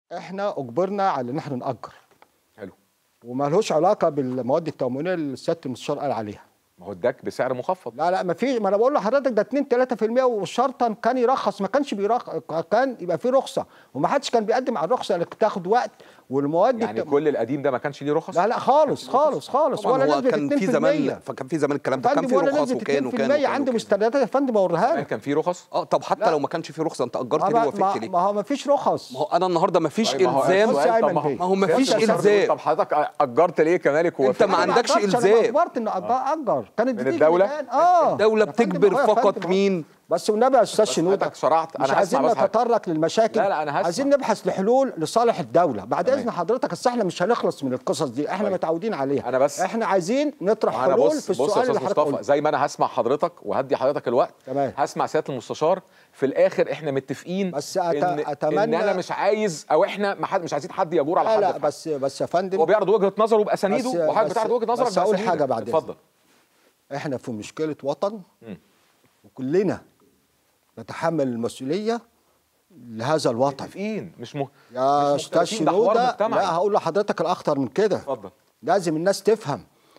احنا اجبرنا على ان احنا ناجر حلو وما لهوش علاقه بالمواد التموينيه اللي سياده المستشار قال عليها ما هو اداك بسعر مخفض لا لا ما في ما انا بقول لحضرتك ده 2 3% وشرطا كان يرخص ما كانش بيرخص كان يبقى في رخصه وما حدش كان بيقدم على الرخصه اللي بتاخد وقت والمواد يعني الت- كل القديم ده ما كانش ليه رخص لا لا خالص خالص خالص طبعا ولا هو نسبه كان في 2% زمان فكان في زمان الكلام ده كان فندم في ولا رخص نسبه وكان 2% وكان وكان عندي وكان. مستندات يا فندم اوريها كمان لك كان في رخص اه طب حتى لا. لو ما كانش في رخصه انت اجرت ما, ليه ما, وافقت ليه؟ ما هو ما فيش رخص ما هو انا النهارده ما فيش طيب ما هو الزام بص يا سؤال، طب أيمن ما هو- بيه. ما هو ما سيادة فيش المستشار إلزام. بيقول طب حضرتك اجرت ليه كمالك أنت ما أنا عندكش أجرتش، أنا إلزام. اجبرت ان أج- اجر كانت من بتيجي الدولة؟ الآن. اه الدولة يا فندم، بتجبر هو يا فقط فندم، مين؟ بس والنبي يا استاذ بس شنودة حضرتك شرعت، مش أنا عايزين هسمع بس حضرتك. نتطرق للمشاكل لا، لا، أنا هسمع. عايزين نبحث لحلول لصالح الدوله بعد تمام. اذن حضرتك اصل احنا مش هنخلص من القصص دي احنا طيب. متعودين عليها أنا بس- احنا عايزين نطرح انا حلول بص في بص يا السؤال استاذ اللي حضرتك مصطفى قلته زي ما انا هسمع حضرتك وهدي حضرتك الوقت تمام. هسمع سياده المستشار في الاخر احنا متفقين بس أت- إن, أتمنى- ان انا مش عايز او احنا ما حد مش عايزين حد يجور على لا حد لا في حد. بس بس يا فندم هو بيعرض وجهه نظره بس- باسانيده وحضرتك بس- بتعرض وجهه نظرك بس أقول بأسانيدك. حاجة بعد إذنك. اتفضل احنا في مشكله وطن وكلنا نتحمل المسؤوليه لهذا الوطن متفقين مش م... يا مش استاذ مختلفين، ده حوار شنودة مجتمعي. لا هقول لحضرتك الاخطر من كده اتفضل لازم الناس تفهم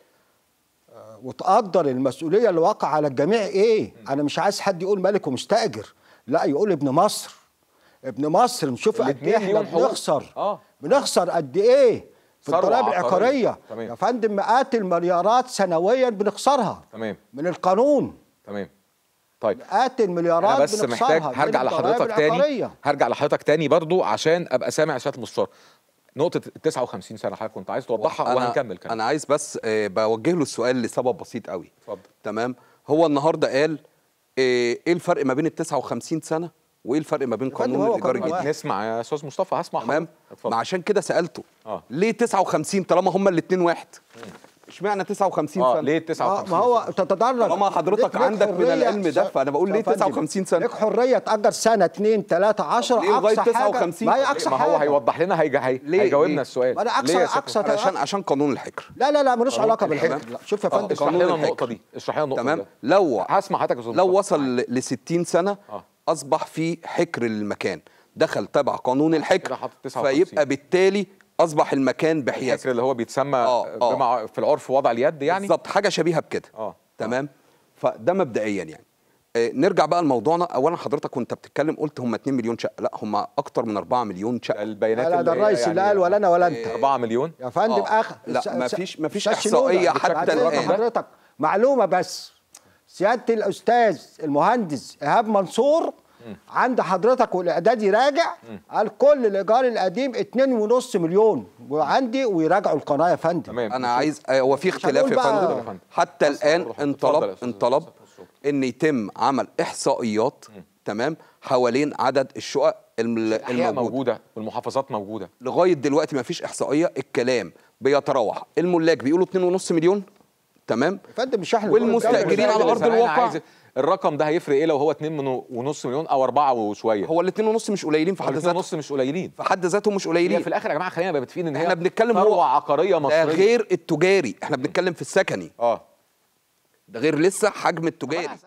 آه، وتقدر المسؤوليه اللي واقع على الجميع ايه انا مش عايز حد يقول ملك ومستاجر لا يقول ابن مصر ابن مصر نشوف قد الاتنين ايه احنا ليهم حقوق. بنخسر آه. بنخسر قد ايه في ثروة الضرائب عقارية. العقاريه تمام. يا فندم مئات المليارات سنويا بنخسرها تمام من القانون تمام طيب مئات المليارات انا بس بنخسرها محتاج من هرجع الضرائب لحضرتك تاني العقارية. هرجع لحضرتك تاني برضو عشان ابقى سامع سياده المستشار نقطه ال 59 سنه حضرتك كنت عايز توضحها أنا- وهنكمل كلام انا عايز بس آه، بوجه له السؤال لسبب بسيط قوي اتفضل. تمام هو النهارده قال آه، ايه الفرق ما بين ال 59 سنه وايه الفرق ما بين فندم، قانون هو الايجار قانون الجديد واحد. نسمع يا استاذ مصطفى هسمع تمام حضرتك. اتفضل. ما عشان كده سالته آه. ليه 59 طالما هما الاثنين واحد اشمعنى 59 اه سنه ليه آه، 59 ما هو تتدرج طالما حضرتك ليك- ليك عندك من حرية- العلم ده، فأنا بقول ليه يا فندم، 59 سنة؟ ليك حريه تاجر سنه 2 3 10 ليه لغاية اقصى حاجه 59 ما هي اقصى ما حاجه هو هيوضح لنا هيجا هي ليه؟ هيجاوبنا ليه؟ السؤال ما أنا أقصى- ليه يا سيادة أقصى المستشار؟ علشان عشان قانون الحكر لا لا لا ملوش قانون علاقه الحكر. بالحكر لا شوف يا آه، فندم اشرح قانون لنا الحكر. النقطه دي اشرح لنا النقطه تمام دي لو هسمع حضرتك يا استاذ لو مصطفى. وصل ل 60 سنه آه. اصبح في حكر للمكان دخل تبع قانون كده الحكر حاطط 59. فيبقى بالتالي اصبح المكان بحيازه الحكر اللي هو بيتسمى آه، آه. بما في العرف وضع اليد يعني بالظبط حاجه شبيهه بكده اه تمام فده مبدئيا يعني آه، نرجع بقى لموضوعنا اولا حضرتك وانت بتتكلم قلت هم 2 مليون شقه لا هم اكتر من 4 مليون شقه البيانات لا لا ده اللي هي الرئيس اللي قال ولا انا ولا انت 4 مليون يا فندم آه. اخ لا، س- ما س- فيش- ما فيش أستاذ شنودة، إحصائية حتى بعد إذن الآن. حضرتك معلومه بس سياده الاستاذ المهندس ايهاب منصور عند حضرتك والاعداد يراجع قال كل الايجار القديم 2.5 مليون وعندي ويراجعوا القناه يا فندم تمام انا عايز آه، هو في اختلاف هنقول يا بقى- فندم يا فندم. حتى بس الان أروح. اتفضل يا انطلب أستاذ انطلب مصطفى. ان يتم عمل احصائيات تمام حوالين عدد الشقق الم- الأحياء الموجوده موجوده والمحافظات موجوده لغايه دلوقتي ما فيش احصائيه الكلام بيتراوح الملاك بيقولوا 2.5 مليون تمام يا فندم مش احنا والمستأجرين على أرض أنا الواقع. عايز الرقم ده هيفرق ايه لو هو 2.5 مليون او 4 وشويه هو ال 2.5 مش قليلين في حد ذاتهم 2.5 مش قليلين في حد ذاتهم مش هي قليلين في الاخر يا جماعه خلينا نبقى متفقين ان هي احنا بنتكلم هو- ثروه عقاريه ده مصريه غير التجاري احنا بنتكلم في السكني اه ده غير لسه حجم التجاري